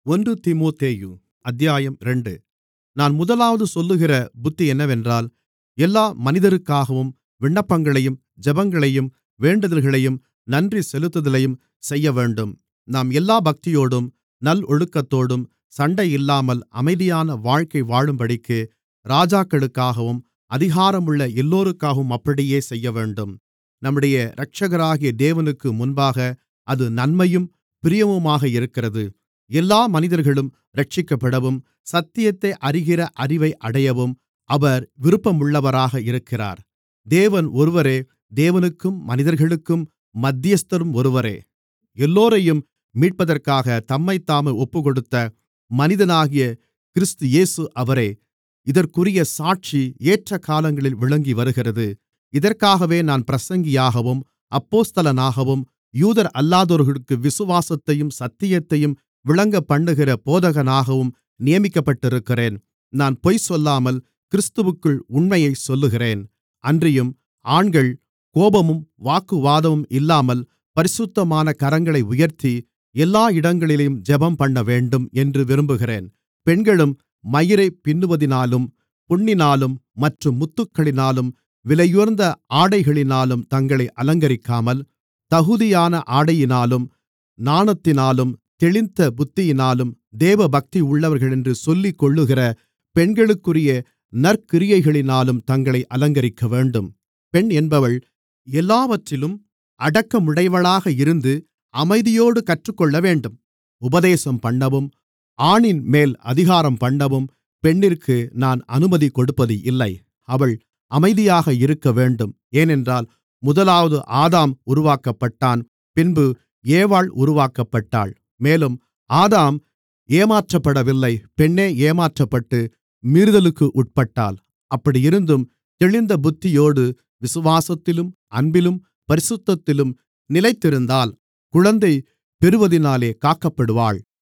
ஒன்று தீமோத்தேயு அத்தியாயம் இரண்டு நான் முதலாவது சொல்லுகிற புத்தி என்னவென்றால் எல்லா மனிதருக்காகவும் விண்ணப்பங்களையும் ஜெபங்களையும் வேண்டுதல்களையும் நன்றி செலுத்துதலையும் செய்யவேண்டும் நாம் எல்லா பக்தியோடும் நல்லொழுக்கத்தோடும் சண்டையில்லாமல் அமைதியான வாழ்க்கை வாழும்படிக்கு ராஜாக்களுக்காகவும் அதிகாரமுள்ள எல்லோருக்காகவும் அப்படியே செய்யவேண்டும் நம்முடைய இரட்சகராகிய தேவனுக்கு முன்பாக அது நன்மையும் பிரியமுமாக இருக்கிறது எல்லா மனிதர்களும் இரட்சிக்கப்படவும் சத்தியத்தை அறிகிற அறிவை அடையவும் அவர் விருப்பமுள்ளவராக இருக்கிறார் தேவன் ஒருவரே தேவனுக்கும் மனிதர்களுக்கும் மத்தியஸ்தரும் ஒருவரே எல்லோரையும் மீட்பதற்காக தம்மைத்தாமே ஒப்புக்கொடுத்த மனிதனாகிய கிறிஸ்து இயேசு அவரே இதற்குரிய சாட்சி ஏற்றகாலங்களில் விளங்கிவருகிறது இதற்காகவே நான் பிரசங்கியாகவும் அப்போஸ்தலனாகவும் யூதரல்லாதோர்களுக்கு விசுவாசத்தையும் சத்தியத்தையும் விளங்கப்பண்ணுகிற போதகனாகவும் நியமிக்கப்பட்டிருக்கிறேன் நான் பொய் சொல்லாமல் கிறிஸ்துவிற்குள் உண்மையைச் சொல்லுகிறேன் அன்றியும் ஆண்கள் கோபமும் வாக்குவாதமும் இல்லாமல் பரிசுத்தமான கரங்களை உயர்த்தி எல்லா இடங்களிலும் ஜெபம்பண்ணவேண்டும் என்று விரும்புகிறேன் பெண்களும் மயிரைப் பின்னுவதினாலும் பொன்னினாலும் மற்றும் முத்துக்களினாலும் விலையுயர்ந்த ஆடைகளினாலும் தங்களை அலங்கரிக்காமல் தகுதியான ஆடையினாலும் நாணத்தினாலும் தெளிந்த புத்தியினாலும் தேவபக்தியுள்ளவர்களென்று சொல்லிக்கொள்ளுகிற பெண்களுக்குரிய நற்கிரியைகளினாலும் தங்களை அலங்கரிக்கவேண்டும் பெண் என்பவள் எல்லாவற்றிலும் அடக்கமுடையவளாக இருந்து அமைதியோடு கற்றுக்கொள்ளவேண்டும் உபதேசம்பண்ணவும் ஆணின்மேல் அதிகாரம்பண்ணவும் பெண்ணிற்கு நான் அனுமதி கொடுப்பது இல்லை அவள் அமைதியாக இருக்கவேண்டும் ஏனென்றால் முதலாவது ஆதாம் உருவாக்கப்பட்டான் பின்பு ஏவாள் உருவாக்கப்பட்டாள் மேலும் ஆதாம் ஏமாற்றப்படவில்லை பெண்ணே ஏமாற்றப்பட்டு மீறுதலுக்கு உட்பட்டாள் அப்படியிருந்தும் தெளிந்த புத்தியோடு விசுவாசத்திலும் அன்பிலும் பரிசுத்தத்திலும் நிலைத்திருந்தால் குழந்தை பெறுவதினாலே காக்கப்படுவாள்